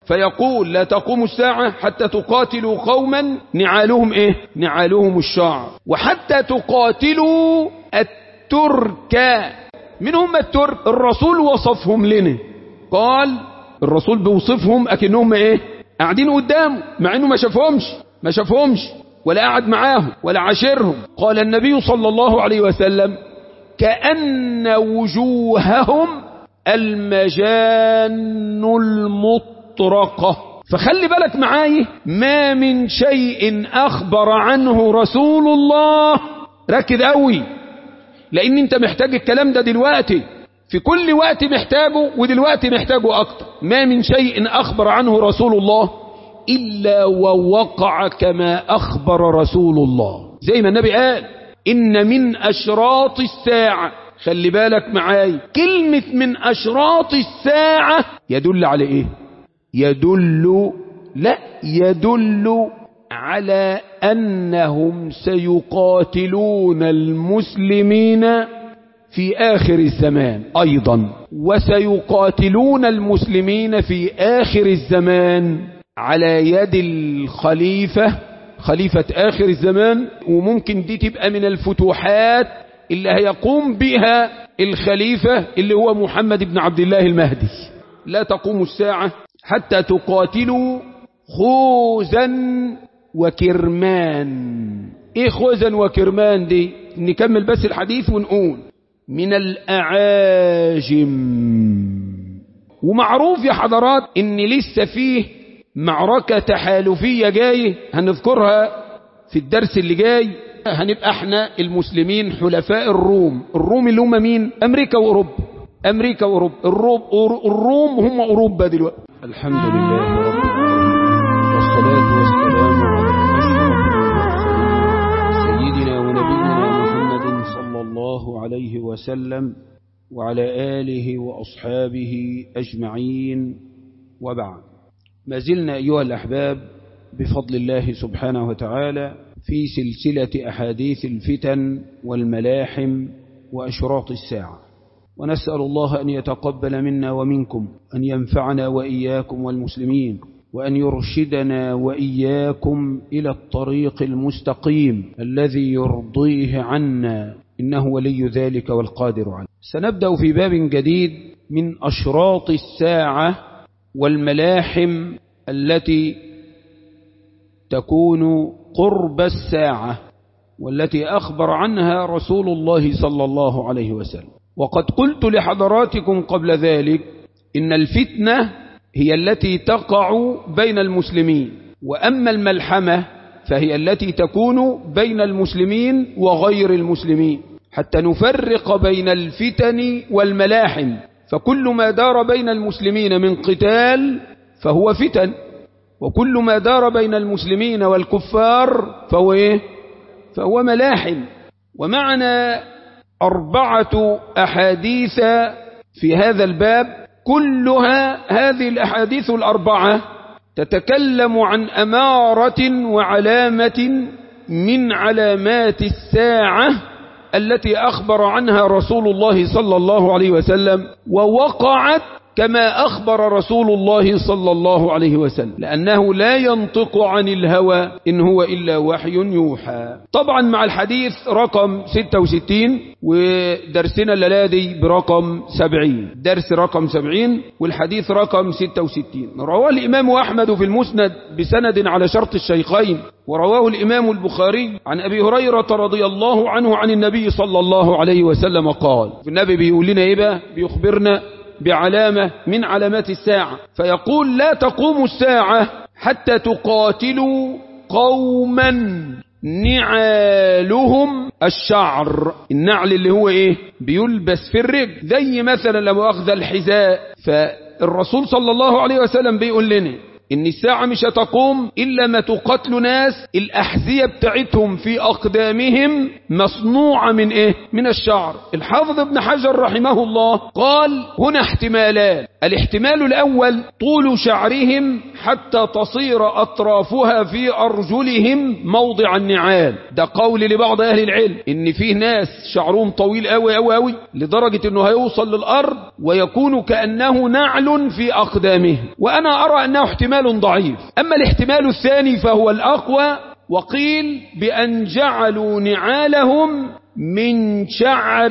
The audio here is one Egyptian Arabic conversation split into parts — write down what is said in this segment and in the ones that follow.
فيقول لا تقوم الساعة حتى تقاتلوا قوما نعالهم ايه نعالهم الشعر وحتى تقاتلوا الترك من هم الترك الرسول وصفهم لنا قال الرسول بيوصفهم اكنهم ايه قاعدين قدامه مع انه ما شافهمش ما شافهمش ولا قعد معاهم ولا عاشرهم قال النبي صلى الله عليه وسلم كأن وجوههم المجان المطرقة فخلي بالك معاي ما من شيء أخبر عنه رسول الله ركز قوي لأن أنت محتاج الكلام ده دلوقتي في كل وقت محتاجه ودلوقتي محتاجه أكتر ما من شيء أخبر عنه رسول الله إلا ووقع كما أخبر رسول الله زي ما النبي قال إن من أشراط الساعة خلي بالك معاي كلمة من أشراط الساعة يدل على إيه يدل لا يدل على أنهم سيقاتلون المسلمين في آخر الزمان أيضا وسيقاتلون المسلمين في آخر الزمان على يد الخليفة خليفة آخر الزمان وممكن دي تبقى من الفتوحات اللي هيقوم بها الخليفة اللي هو محمد بن عبد الله المهدي لا تقوم الساعة حتى تقاتلوا خوزا وكرمان ايه خوزا وكرمان دي نكمل بس الحديث ونقول من الأعاجم ومعروف يا حضرات ان لسه فيه معركة تحالفية جاي هنذكرها في الدرس اللي جاي هنبقى احنا المسلمين حلفاء الروم الروم اللي هم مين امريكا واوروبا امريكا واوروبا الروم, الروم هم اوروبا دلوقتي الحمد لله رب العالمين والصلاة والسلام على سيدنا ونبينا محمد صلى الله عليه وسلم وعلى آله وأصحابه أجمعين وبعد ما زلنا أيها الأحباب بفضل الله سبحانه وتعالى في سلسلة أحاديث الفتن والملاحم وأشراط الساعة ونسأل الله أن يتقبل منا ومنكم أن ينفعنا وإياكم والمسلمين وأن يرشدنا وإياكم إلى الطريق المستقيم الذي يرضيه عنا إنه ولي ذلك والقادر عليه سنبدأ في باب جديد من أشراط الساعة والملاحم التي تكون قرب الساعة والتي أخبر عنها رسول الله صلى الله عليه وسلم وقد قلت لحضراتكم قبل ذلك إن الفتنة هي التي تقع بين المسلمين وأما الملحمة فهي التي تكون بين المسلمين وغير المسلمين حتى نفرق بين الفتن والملاحم فكل ما دار بين المسلمين من قتال فهو فتن وكل ما دار بين المسلمين والكفار فهو إيه؟ فهو ملاحم ومعنى أربعة أحاديث في هذا الباب كلها هذه الأحاديث الأربعة تتكلم عن أمارة وعلامة من علامات الساعة التي أخبر عنها رسول الله صلى الله عليه وسلم ووقعت كما أخبر رسول الله صلى الله عليه وسلم لأنه لا ينطق عن الهوى إن هو إلا وحي يوحى طبعا مع الحديث رقم 66 ودرسنا الليلادي برقم 70 درس رقم 70 والحديث رقم 66 رواه الإمام أحمد في المسند بسند على شرط الشيخين ورواه الإمام البخاري عن أبي هريرة رضي الله عنه عن النبي صلى الله عليه وسلم قال النبي بيقول لنا إيه بقى بيخبرنا بعلامة من علامات الساعة فيقول لا تقوم الساعة حتى تقاتلوا قوما نعالهم الشعر النعل اللي هو ايه بيلبس في الرجل زي مثلا لو اخذ الحذاء فالرسول صلى الله عليه وسلم بيقول لنا ان الساعة مش هتقوم الا ما تقاتل ناس الاحذية بتاعتهم في اقدامهم مصنوعة من ايه من الشعر الحافظ ابن حجر رحمه الله قال هنا احتمالان الاحتمال الاول طول شعرهم حتى تصير أطرافها في أرجلهم موضع النعال ده قول لبعض أهل العلم إن فيه ناس شعرهم طويل أوي أوي أوي لدرجة أنه هيوصل للأرض ويكون كأنه نعل في أقدامه وأنا أرى أنه احتمال ضعيف أما الاحتمال الثاني فهو الأقوى وقيل بأن جعلوا نعالهم من شعر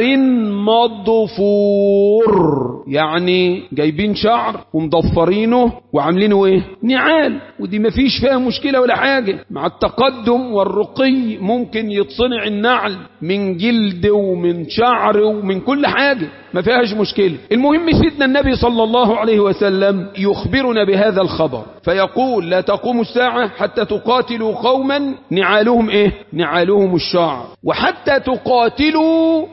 مضفور يعني جايبين شعر ومضفرينه وعاملينه ايه نعال ودي ما فيش فيها مشكلة ولا حاجة مع التقدم والرقي ممكن يتصنع النعل من جلد ومن شعر ومن كل حاجة ما فيهاش مشكلة المهم سيدنا النبي صلى الله عليه وسلم يخبرنا بهذا الخبر فيقول لا تقوم الساعة حتى تقاتلوا قوما نعالهم ايه نعالهم الشعر وحتى تقاتلوا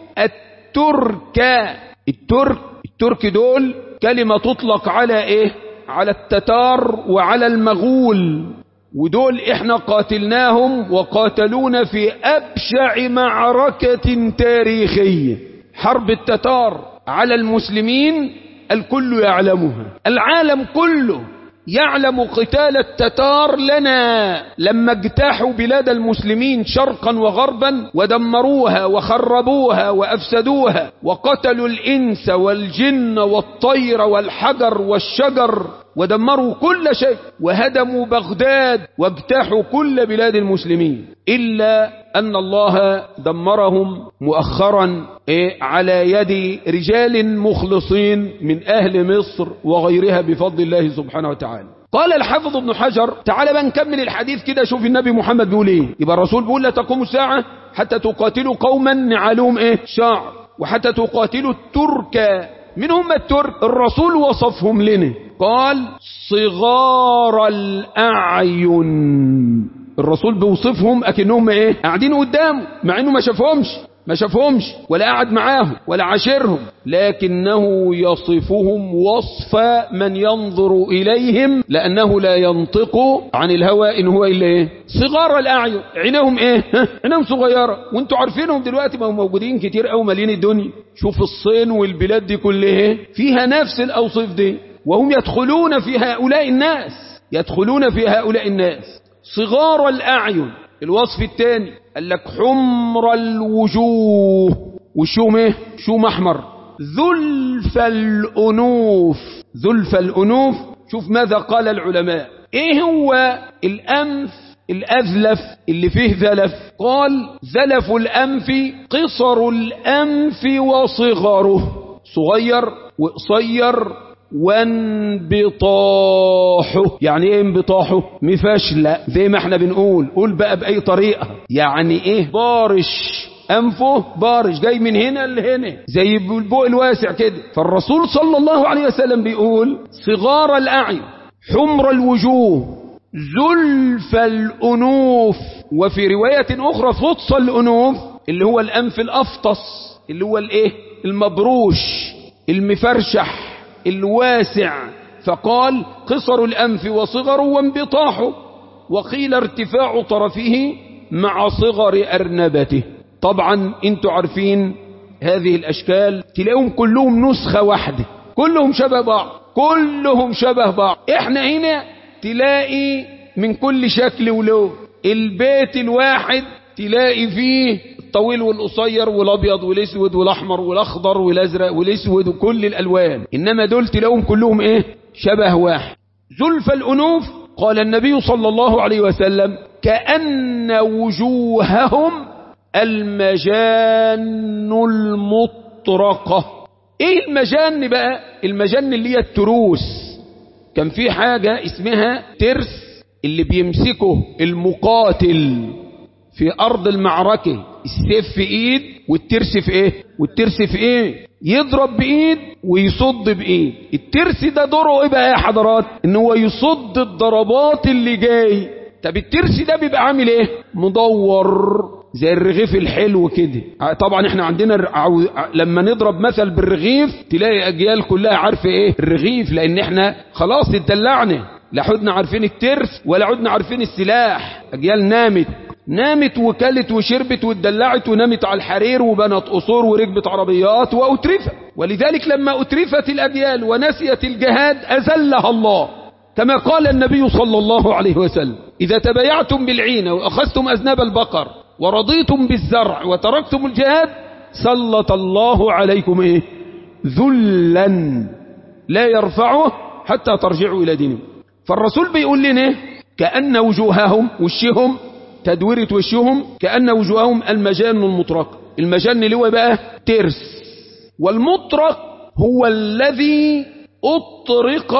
الترك الترك الترك دول كلمة تطلق على ايه على التتار وعلى المغول ودول احنا قاتلناهم وقاتلونا في ابشع معركة تاريخية حرب التتار على المسلمين الكل يعلمها العالم كله يعلم قتال التتار لنا لما اجتاحوا بلاد المسلمين شرقا وغربا ودمروها وخربوها وأفسدوها وقتلوا الإنس والجن والطير والحجر والشجر ودمروا كل شيء وهدموا بغداد واجتاحوا كل بلاد المسلمين إلا أن الله دمرهم مؤخرا على يد رجال مخلصين من أهل مصر وغيرها بفضل الله سبحانه وتعالى قال الحافظ ابن حجر تعالى بقى نكمل الحديث كده شوف النبي محمد بيقول ايه يبقى الرسول بيقول لا تقوم الساعة حتى تقاتلوا قوما نعالهم ايه شعر وحتى تقاتلوا الترك من هم الترك الرسول وصفهم لنا قال صغار الأعين الرسول بيوصفهم أكنهم ايه قاعدين قدامه مع انه ما شافهمش ما شافهمش ولا قعد معاهم ولا عاشرهم لكنه يصفهم وصف من ينظر إليهم لأنه لا ينطق عن الهوى إن هو إلا إيه صغار الأعين عينهم إيه عينهم صغيرة وانتوا عارفينهم دلوقتي ما هم موجودين كتير أو مالين الدنيا شوف الصين والبلاد دي كلها فيها نفس الأوصاف دي وهم يدخلون في هؤلاء الناس يدخلون في هؤلاء الناس صغار الأعين الوصف الثاني قال لك حمر الوجوه وشوم ايه شوم احمر ذلف الانوف ذلف الانوف شوف ماذا قال العلماء ايه هو الانف الاذلف اللي فيه ذلف قال ذلف الانف قصر الانف وصغره صغير وقصير وانبطاحه يعني ايه انبطاحه مفاش لا زي ما احنا بنقول قول بقى بأي طريقة يعني ايه بارش انفه بارش جاي من هنا لهنا زي البوق الواسع كده فالرسول صلى الله عليه وسلم بيقول صغار الاعين حمر الوجوه زلف الانوف وفي رواية اخرى فطس الانوف اللي هو الانف الافطس اللي هو الايه المبروش المفرشح الواسع فقال قصر الأنف وصغر وانبطاحه وقيل ارتفاع طرفه مع صغر أرنبته طبعا انتوا عارفين هذه الأشكال تلاقيهم كلهم نسخة واحدة كلهم شبه بعض كلهم شبه بعض احنا هنا تلاقي من كل شكل ولون البيت الواحد تلاقي فيه الطويل والقصير والابيض والاسود والاحمر والاخضر والازرق والاسود وكل الالوان انما دول تلاقيهم كلهم ايه شبه واحد زلف الانوف قال النبي صلى الله عليه وسلم كأن وجوههم المجان المطرقة ايه المجان بقى المجان اللي هي التروس كان في حاجة اسمها ترس اللي بيمسكه المقاتل في أرض المعركة السيف في إيد والترس في إيه والترس في إيه يضرب بإيد ويصد بإيد الترس ده دوره إيه بقى يا حضرات إن هو يصد الضربات اللي جاي طب الترس ده بيبقى عامل إيه مدور زي الرغيف الحلو كده طبعا احنا عندنا لما نضرب مثل بالرغيف تلاقي اجيال كلها عارفه ايه الرغيف لان احنا خلاص اتدلعنا لا عدنا عارفين الترس ولا عدنا عارفين السلاح اجيال نامت نامت وكلت وشربت واتدلعت ونامت على الحرير وبنت قصور وركبت عربيات وأترفت ولذلك لما أترفت الأجيال ونسيت الجهاد أزلها الله كما قال النبي صلى الله عليه وسلم إذا تبايعتم بالعينة وأخذتم أذناب البقر ورضيتم بالزرع وتركتم الجهاد سلط الله عليكم إيه ذلا لا يرفعه حتى ترجعوا إلى دينهم فالرسول بيقول لنا كأن وجوههم وشهم تدويرة وشهم كأن وجوههم المجان المطرق المجان اللي هو بقى ترس والمطرق هو الذي أطرق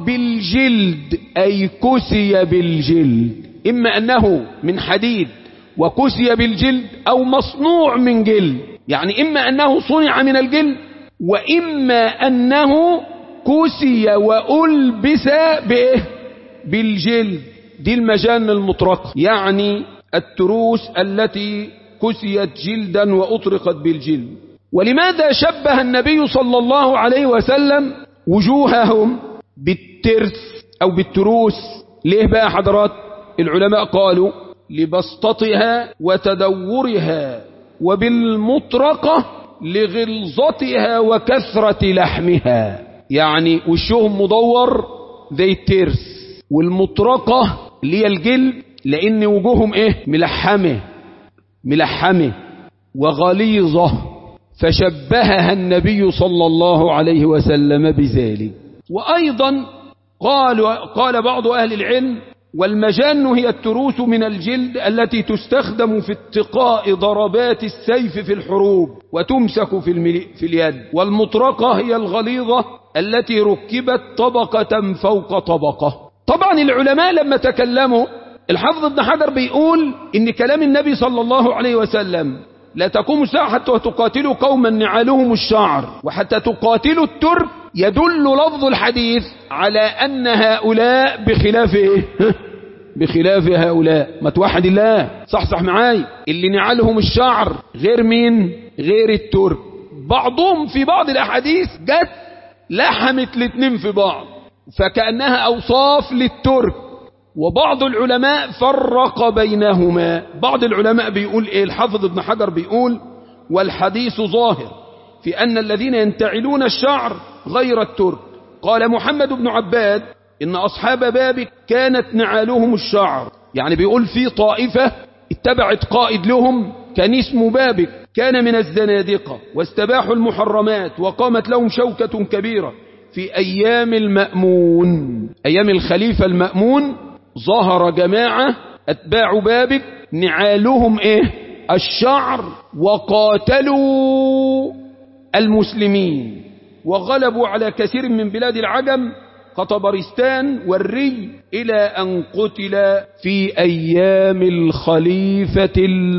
بالجلد أي كسي بالجلد إما أنه من حديد وكسي بالجلد أو مصنوع من جلد يعني إما أنه صنع من الجلد وإما أنه كسي وألبس بإيه بالجلد دي المجان المطرقة يعني التروس التي كسيت جلدا وأطرقت بالجلد ولماذا شبه النبي صلى الله عليه وسلم وجوههم بالترس أو بالتروس ليه بقى حضرات العلماء قالوا لبسطتها وتدورها وبالمطرقة لغلظتها وكثرة لحمها يعني وشهم مدور زي الترس والمطرقة اللي هي الجلد لأن وجوههم إيه ملحمة ملحمة وغليظة فشبهها النبي صلى الله عليه وسلم بذلك وأيضا قال, قال بعض أهل العلم والمجان هي التروس من الجلد التي تستخدم في اتقاء ضربات السيف في الحروب وتمسك في, في اليد والمطرقة هي الغليظة التي ركبت طبقة فوق طبقة طبعا العلماء لما تكلموا الحافظ ابن حجر بيقول ان كلام النبي صلى الله عليه وسلم لا تقوم الساعة حتى تقاتلوا قوما نعالهم الشعر وحتى تقاتلوا الترك يدل لفظ الحديث على أن هؤلاء بخلاف إيه؟ بخلاف هؤلاء ما توحد الله صح صح معاي اللي نعالهم الشعر غير مين غير الترك بعضهم في بعض الأحاديث جت لحمت الاتنين في بعض فكأنها أوصاف للترك وبعض العلماء فرق بينهما بعض العلماء بيقول ايه الحافظ ابن حجر بيقول والحديث ظاهر في أن الذين ينتعلون الشعر غير الترك قال محمد بن عباد إن أصحاب بابك كانت نعالهم الشعر يعني بيقول في طائفة اتبعت قائد لهم كان اسمه بابك كان من الزنادقة واستباحوا المحرمات وقامت لهم شوكة كبيرة في أيام المأمون أيام الخليفة المأمون ظهر جماعة أتباع بابك نعالهم إيه الشعر وقاتلوا المسلمين وغلبوا على كثير من بلاد العجم كطبرستان والري إلى أن قتل في أيام الخليفة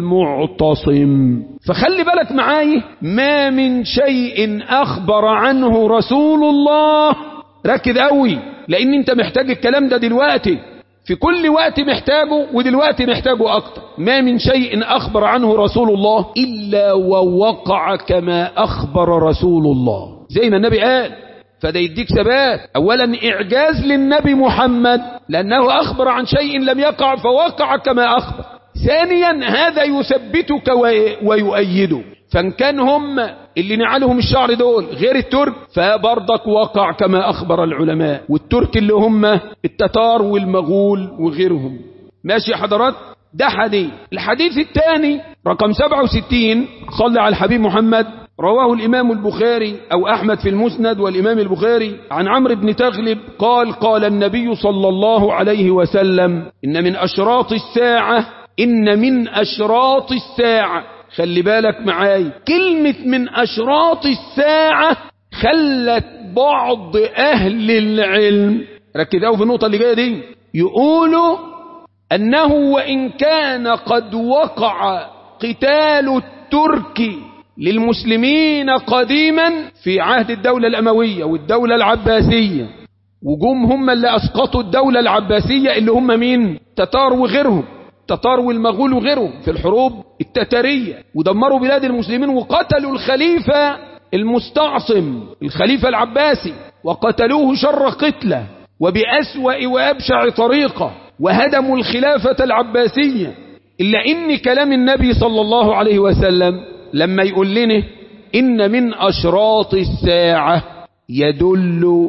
المعتصم فخلي بالك معاي ما من شيء أخبر عنه رسول الله ركز قوي لأن أنت محتاج الكلام ده دلوقتي في كل وقت محتاجه ودلوقتي محتاجه أكتر ما من شيء أخبر عنه رسول الله إلا ووقع كما أخبر رسول الله زي ما النبي قال فده يديك ثبات أولا إعجاز للنبي محمد لأنه أخبر عن شيء لم يقع فوقع كما أخبر ثانيا هذا يثبتك ويؤيده فان كان هم اللي نعالهم الشعر دول غير الترك فبرضك وقع كما أخبر العلماء والترك اللي هم التتار والمغول وغيرهم ماشي يا حضرات ده حديث الحديث الثاني رقم 67 صلى على الحبيب محمد رواه الإمام البخاري أو أحمد في المسند والإمام البخاري عن عمرو بن تغلب قال قال النبي صلى الله عليه وسلم إن من أشراط الساعة إن من أشراط الساعة خلي بالك معاي كلمة من أشراط الساعة خلت بعض أهل العلم ركزوا في النقطة اللي جاية دي يقولوا أنه وإن كان قد وقع قتال الترك للمسلمين قديما في عهد الدولة الأموية والدولة العباسية وجوم هم اللي أسقطوا الدولة العباسية اللي هم مين تتار وغيرهم تتار والمغول وغيرهم في الحروب التتارية ودمروا بلاد المسلمين وقتلوا الخليفة المستعصم الخليفة العباسي وقتلوه شر قتله وبأسوأ وأبشع طريقة وهدموا الخلافة العباسية إلا إن كلام النبي صلى الله عليه وسلم لما يقول لنا إن من أشراط الساعة يدل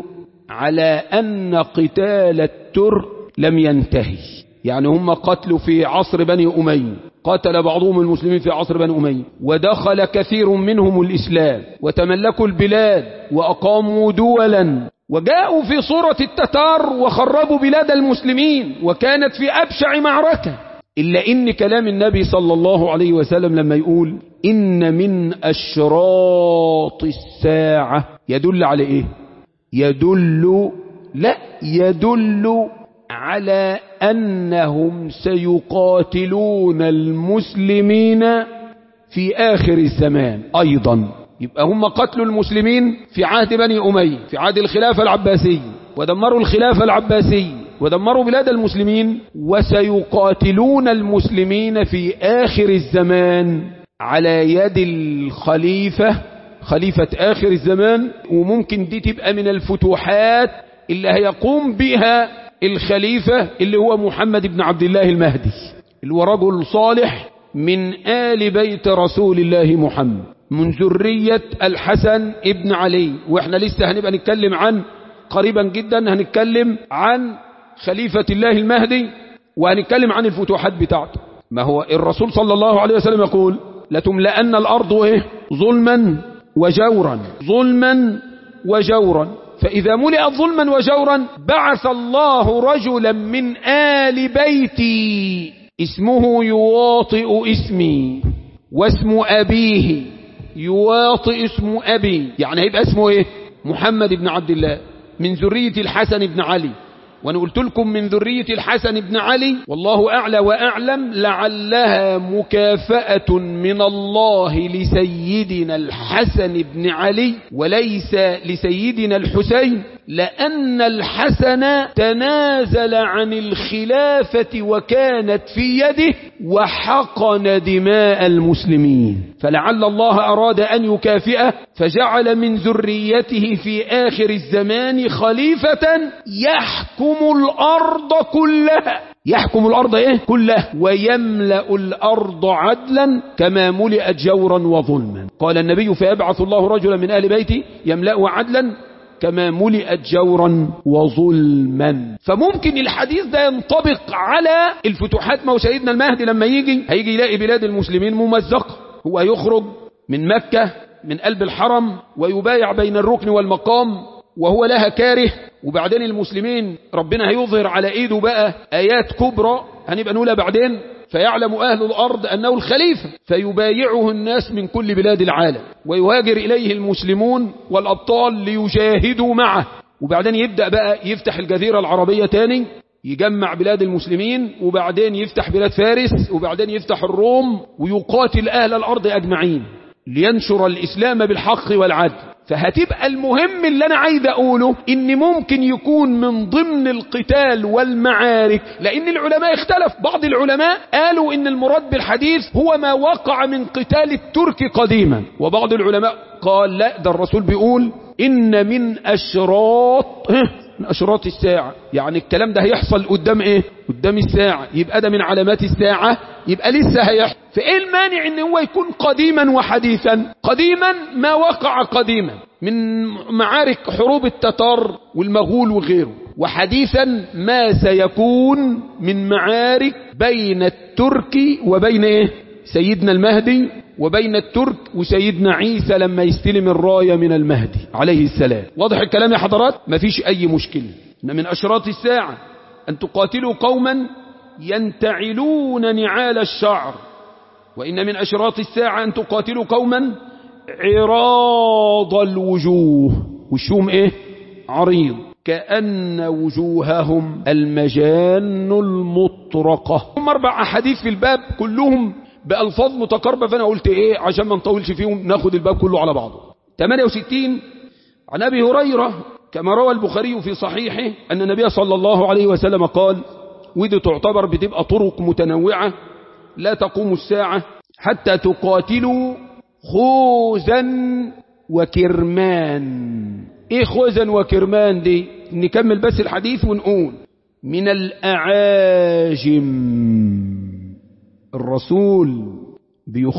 على أن قتال الترك لم ينتهي يعني هم قتلوا في عصر بني أمية قتل بعضهم المسلمين في عصر بني أمية ودخل كثير منهم الإسلام وتملكوا البلاد وأقاموا دولا وجاءوا في صورة التتار وخربوا بلاد المسلمين وكانت في أبشع معركة إلا إن كلام النبي صلى الله عليه وسلم لما يقول إن من أشراط الساعة يدل على إيه يدل لا يدل على أنهم سيقاتلون المسلمين في آخر الزمان أيضا يبقى هم قتلوا المسلمين في عهد بني أمية في عهد الخلافة العباسية ودمروا الخلافة العباسية ودمروا بلاد المسلمين وسيقاتلون المسلمين في آخر الزمان على يد الخليفة خليفة آخر الزمان وممكن دي تبقى من الفتوحات اللي هيقوم بها الخليفة اللي هو محمد بن عبد الله المهدي اللي هو رجل صالح من آل بيت رسول الله محمد من ذرية الحسن ابن علي واحنا لسه هنبقى نتكلم عن قريبا جدا هنتكلم عن خليفة الله المهدي وهنتكلم عن الفتوحات بتاعته ما هو الرسول صلى الله عليه وسلم يقول لتملأن الأرض إيه؟ ظلما وجورا ظلما وجورا فإذا ملئت ظلما وجورا بعث الله رجلا من آل بيتي اسمه يواطئ اسمي واسم أبيه يواطئ اسم أبي يعني هيبقى اسمه إيه محمد بن عبد الله من ذرية الحسن بن علي وانا قلت لكم من ذرية الحسن بن علي والله أعلى وأعلم لعلها مكافأة من الله لسيدنا الحسن بن علي وليس لسيدنا الحسين لأن الحسن تنازل عن الخلافة وكانت في يده وحقن دماء المسلمين فلعل الله أراد أن يكافئه فجعل من ذريته في آخر الزمان خليفة يحكم الأرض كلها يحكم الأرض إيه؟ كلها ويملأ الأرض عدلا كما ملئت جورا وظلما قال النبي فيبعث الله رجلا من أهل بيتي يملأ عدلا كما ملئت جورا وظلما فممكن الحديث ده ينطبق على الفتوحات ما هو سيدنا المهدي لما يجي هيجي يلاقي بلاد المسلمين ممزقة هو يخرج من مكة من قلب الحرم ويبايع بين الركن والمقام وهو لها كاره وبعدين المسلمين ربنا هيظهر على ايده بقى ايات كبرى هنبقى نقولها بعدين فيعلم أهل الأرض أنه الخليفة فيبايعه الناس من كل بلاد العالم ويهاجر إليه المسلمون والأبطال ليجاهدوا معه وبعدين يبدأ بقى يفتح الجزيرة العربية تاني يجمع بلاد المسلمين وبعدين يفتح بلاد فارس وبعدين يفتح الروم ويقاتل أهل الأرض أجمعين لينشر الإسلام بالحق والعدل فهتبقى المهم اللي أنا عايز أقوله إن ممكن يكون من ضمن القتال والمعارك لأن العلماء اختلف بعض العلماء قالوا إن المراد بالحديث هو ما وقع من قتال الترك قديما وبعض العلماء قال لا ده الرسول بيقول إن من أشراط من أشراط الساعة يعني الكلام ده هيحصل قدام إيه قدام الساعة يبقى ده من علامات الساعة يبقى لسه هيحصل فإيه المانع إن هو يكون قديما وحديثا قديما ما وقع قديما من معارك حروب التتار والمغول وغيره وحديثا ما سيكون من معارك بين الترك وبين إيه سيدنا المهدي وبين الترك وسيدنا عيسى لما يستلم الراية من المهدي عليه السلام واضح الكلام يا حضرات مفيش أي مشكلة إن من أشراط الساعة أن تقاتلوا قوما ينتعلون نعال الشعر وإن من أشراط الساعة أن تقاتلوا قوما عراض الوجوه وشهم إيه عريض كأن وجوههم المجان المطرقة هم أربع أحاديث في الباب كلهم بألفاظ متقاربة فأنا قلت إيه عشان ما نطولش فيهم ناخد الباب كله على بعضه 68 عن أبي هريرة كما روى البخاري في صحيحه أن النبي صلى الله عليه وسلم قال ودي تعتبر بتبقى طرق متنوعة لا تقوم الساعة حتى تقاتلوا خوزا وكرمان ايه خوزا وكرمان دي نكمل بس الحديث ونقول من الأعاجم الرسول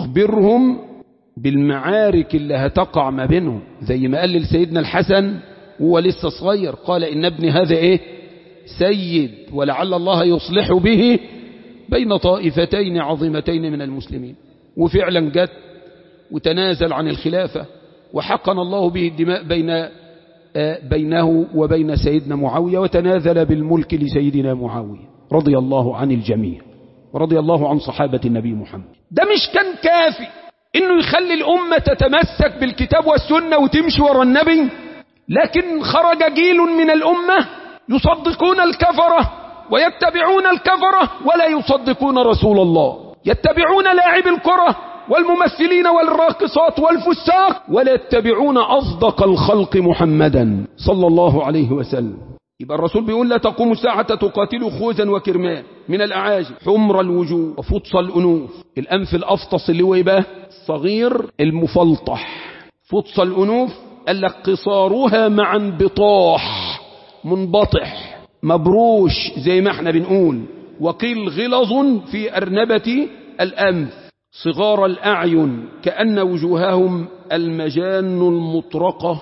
بيخبرهم بالمعارك اللي هتقع ما بينهم زي ما قال لسيدنا الحسن هو لسه صغير قال إن ابني هذا إيه سيد ولعل الله يصلح به بين طائفتين عظيمتين من المسلمين وفعلا جت وتنازل عن الخلافة وحقن الله به الدماء بين بينه وبين سيدنا معاوية وتنازل بالملك لسيدنا معاوية رضي الله عن الجميع ورضي الله عن صحابة النبي محمد ده مش كان كافي انه يخلي الامة تتمسك بالكتاب والسنة وتمشي ورا النبي لكن خرج جيل من الامة يصدقون الكفرة ويتبعون الكفرة ولا يصدقون رسول الله يتبعون لاعب الكرة والممثلين والراقصات والفساق ولا يتبعون أصدق الخلق محمدا صلى الله عليه وسلم يبقى الرسول بيقول لا تقوم الساعة تقاتل خوزا وكرمان من الأعاجم حمر الوجوه وفطس الأنوف الأنف الأفطس اللي هو يبقى الصغير المفلطح فطس الأنوف قال لك قصارها مع انبطاح منبطح مبروش زي ما احنا بنقول وقيل غلظ في أرنبة الأنف صغار الأعين كأن وجوههم المجان المطرقة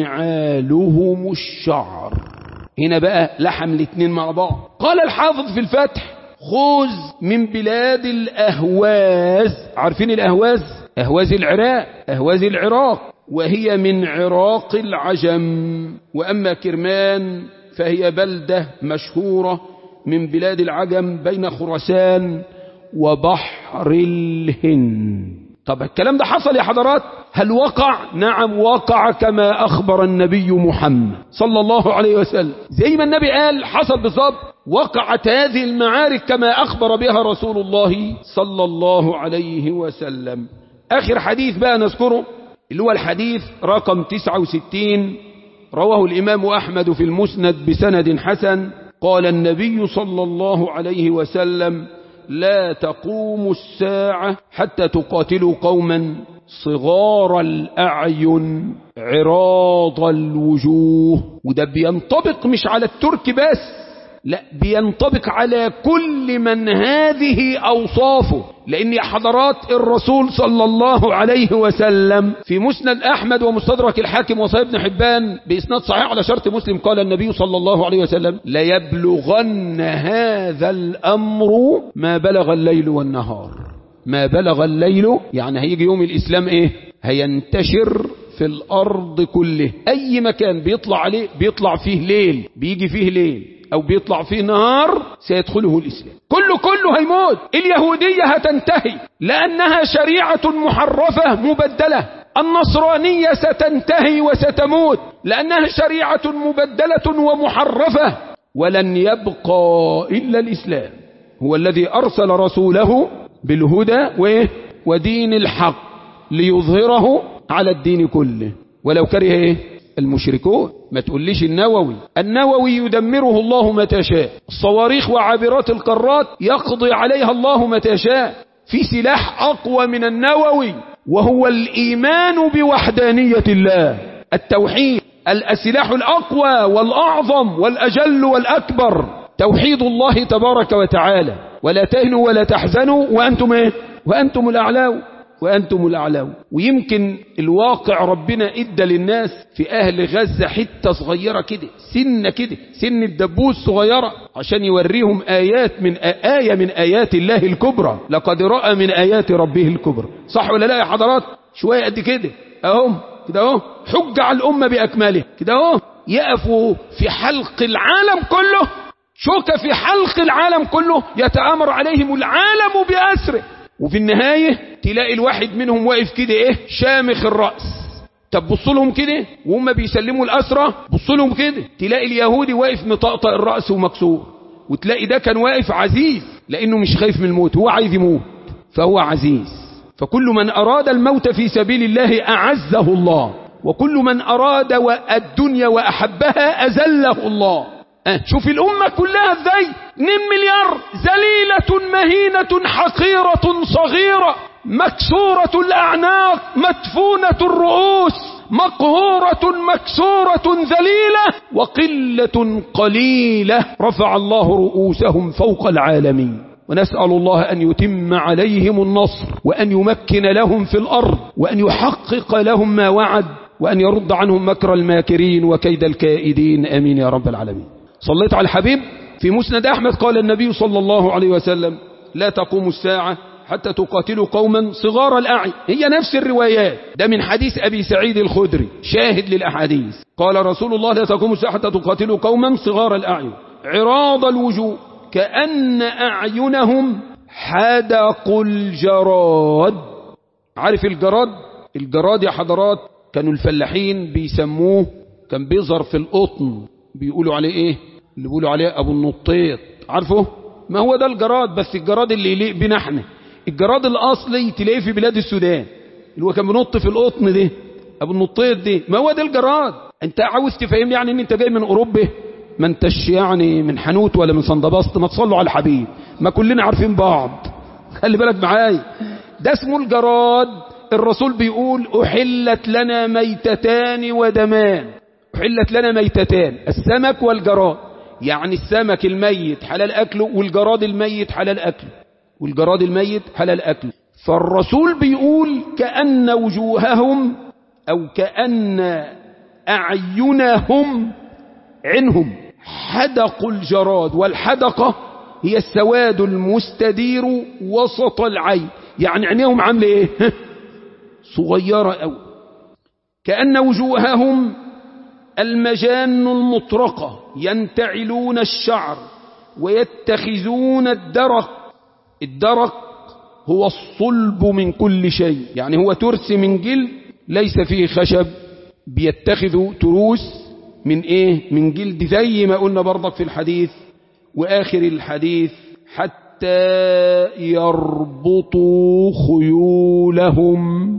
نعالهم الشعر هنا بقى لحم الاثنين مع بعض قال الحافظ في الفتح خوذ من بلاد الأهواز عارفين الأهواز أهواز العراق أهواز العراق وهي من عراق العجم وأما كرمان فهي بلدة مشهورة من بلاد العجم بين خراسان وبحر الهند طب الكلام ده حصل يا حضرات هل وقع نعم وقع كما أخبر النبي محمد صلى الله عليه وسلم زي ما النبي قال حصل بالضبط وقعت هذه المعارك كما أخبر بها رسول الله صلى الله عليه وسلم آخر حديث بقى نذكره اللي هو الحديث رقم 69 رواه الإمام أحمد في المسند بسند حسن قال النبي صلى الله عليه وسلم لا تقوم الساعة حتى تقاتلوا قوما صغار الأعين عراض الوجوه وده بينطبق مش على الترك بس لا بينطبق على كل من هذه أوصافه لأن حضرات الرسول صلى الله عليه وسلم في مسند أحمد ومستدرك الحاكم وصحيح ابن حبان بإسناد صحيح على شرط مسلم قال النبي صلى الله عليه وسلم ليبلغن هذا الأمر ما بلغ الليل والنهار ما بلغ الليل يعني هيجي يوم الإسلام إيه هينتشر في الأرض كله أي مكان بيطلع عليه بيطلع فيه ليل بيجي فيه ليل أو بيطلع فيه نهار سيدخله الإسلام كله كله هيموت اليهودية هتنتهي لأنها شريعة محرفة مبدلة النصرانية ستنتهي وستموت لأنها شريعة مبدلة ومحرفة ولن يبقى إلا الإسلام هو الذي أرسل رسوله بالهدى ودين الحق ليظهره على الدين كله ولو كره إيه؟ المشركون ما تقوليش النووي النووي يدمره الله متى شاء الصواريخ وعابرات القارات يقضي عليها الله متى شاء في سلاح أقوى من النووي وهو الإيمان بوحدانية الله التوحيد السلاح الأقوى والأعظم والأجل والأكبر توحيد الله تبارك وتعالى ولا تهنوا ولا تحزنوا وأنتم إيه؟ وأنتم الأعلاو وأنتم الأعلاو ويمكن الواقع ربنا إدى للناس في أهل غزة حتة صغيرة كده سنة كده سن الدبوس صغيرة عشان يوريهم آيات من آية من آيات الله الكبرى لقد رأى من آيات ربه الكبرى صح ولا لا يا حضرات شوية قد كده أهم كده أهو حج على الأمة بأكمله كده أهو يقفوا في حلق العالم كله شوكة في حلق العالم كله يتآمر عليهم العالم بأسره وفي النهاية تلاقي الواحد منهم واقف كده ايه شامخ الرأس طب بص لهم كده وهم بيسلموا الأسرة بص لهم كده تلاقي اليهودي واقف مطقطق الرأس ومكسور وتلاقي ده كان واقف عزيز لأنه مش خايف من الموت هو عايز يموت فهو عزيز فكل من أراد الموت في سبيل الله أعزه الله وكل من أراد الدنيا وأحبها أزله الله أه شوف الأمة كلها ازاي 2 مليار ذليلة مهينة حقيرة صغيرة مكسورة الأعناق مدفونة الرؤوس مقهورة مكسورة ذليلة وقلة قليلة رفع الله رؤوسهم فوق العالمين ونسأل الله أن يتم عليهم النصر وأن يمكن لهم في الأرض وأن يحقق لهم ما وعد وأن يرد عنهم مكر الماكرين وكيد الكائدين آمين يا رب العالمين صليت على الحبيب في مسند أحمد قال النبي صلى الله عليه وسلم لا تقوم الساعة حتى تقاتلوا قوما صغار الأعين هي نفس الروايات ده من حديث أبي سعيد الخدري شاهد للأحاديث قال رسول الله لا تقوم الساعة حتى تقاتلوا قوما صغار الأعين عراض الوجوه كأن أعينهم حدق الجراد عارف الجراد الجراد يا حضرات كانوا الفلاحين بيسموه كان بيظهر في القطن بيقولوا عليه ايه اللي بيقولوا عليه ابو النطيط عارفه ما هو ده الجراد بس الجراد اللي يليق بنا احنا الجراد الاصلي تلاقيه في بلاد السودان اللي هو كان بينط في القطن ده ابو النطيط دي ما هو ده الجراد انت عاوز تفهم يعني ان انت جاي من اوروبا ما انتش يعني من حنوت ولا من صندبسط ما تصلوا على الحبيب ما كلنا عارفين بعض خلي بالك معايا ده اسمه الجراد الرسول بيقول أحلت لنا ميتتان ودمان أحلت لنا ميتتان السمك والجراد يعني السمك الميت حلال أكله والجراد الميت حلال أكله والجراد الميت حلال أكله فالرسول بيقول كأن وجوههم أو كأن أعينهم عنهم حدق الجراد والحدقة هي السواد المستدير وسط العين يعني عينيهم عامله ايه صغيرة أو كأن وجوههم المجان المطرقة ينتعلون الشعر ويتخذون الدرق الدرق هو الصلب من كل شيء يعني هو ترس من جلد ليس فيه خشب بيتخذوا تروس من ايه من جلد زي ما قلنا برضك في الحديث واخر الحديث حتى يربطوا خيولهم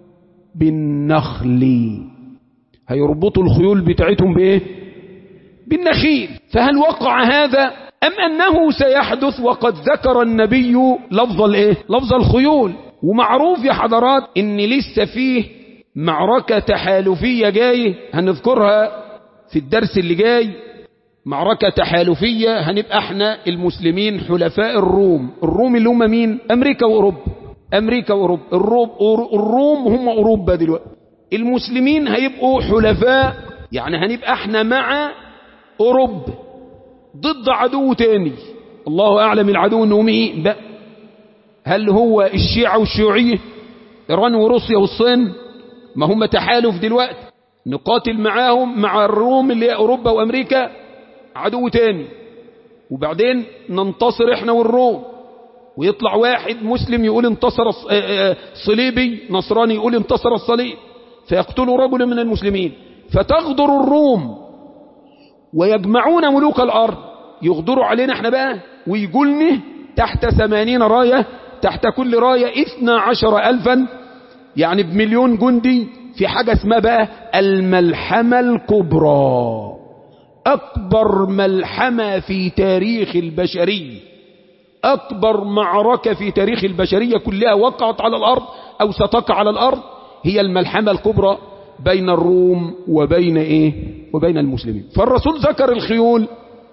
بالنخل هيربطوا الخيول بتاعتهم بايه بالنخيل فهل وقع هذا ام انه سيحدث وقد ذكر النبي لفظ الايه لفظ الخيول ومعروف يا حضرات ان لسه فيه معركة تحالفية جاي هنذكرها في الدرس اللي جاي معركة تحالفية هنبقى احنا المسلمين حلفاء الروم الروم اللي هم مين امريكا واوروبا امريكا واوروبا الروم, الروم هم اوروبا دلوقتي المسلمين هيبقوا حلفاء يعني هنبقى احنا مع اوروبا ضد عدو تاني الله اعلم العدو انهم ايه بقى هل هو الشيعة والشيوعية ايران وروسيا والصين ما هم تحالف دلوقتي نقاتل معاهم مع الروم اللي هي اوروبا وامريكا عدو تاني وبعدين ننتصر احنا والروم ويطلع واحد مسلم يقول انتصر صليبي نصراني يقول انتصر الصليب فيقتلوا رجلا من المسلمين فتغدر الروم ويجمعون ملوك الأرض يغدروا علينا احنا بقى ويقولنا تحت ثمانين راية تحت كل راية اثنى عشر ألفا يعني بمليون جندي في حاجة اسمها بقى الملحمة الكبرى أكبر ملحمة في تاريخ البشرية أكبر معركة في تاريخ البشرية كلها وقعت على الأرض أو ستقع على الأرض هي الملحمة الكبرى بين الروم وبين إيه وبين المسلمين فالرسول ذكر الخيول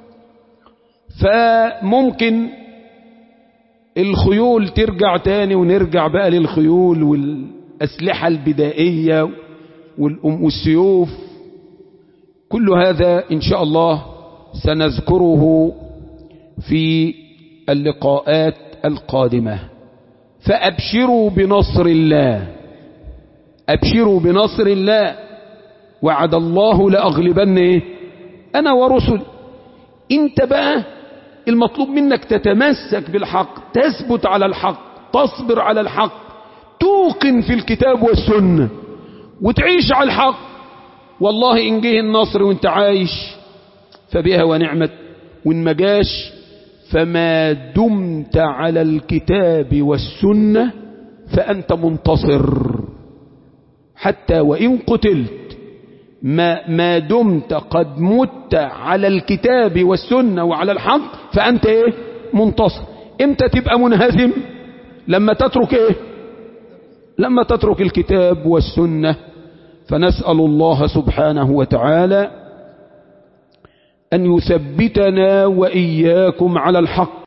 فممكن الخيول ترجع تاني ونرجع بقى للخيول والأسلحة البدائية والسيوف كل هذا إن شاء الله سنذكره في اللقاءات القادمة فأبشروا بنصر الله أبشروا بنصر الله وعد الله لأغلبن إيه؟ أنا ورسل انت بقى المطلوب منك تتمسك بالحق تثبت على الحق تصبر على الحق توقن في الكتاب والسنة وتعيش على الحق والله إن جه النصر وانت عايش فبها ونعمت وإن ما جاش فما دمت على الكتاب والسنة فأنت منتصر حتى وإن قتلت ما, ما دمت قد مت على الكتاب والسنة وعلى الحق فأنت إيه منتصر امتى تبقى منهزم لما تترك إيه لما تترك الكتاب والسنة فنسأل الله سبحانه وتعالى أن يثبتنا وإياكم على الحق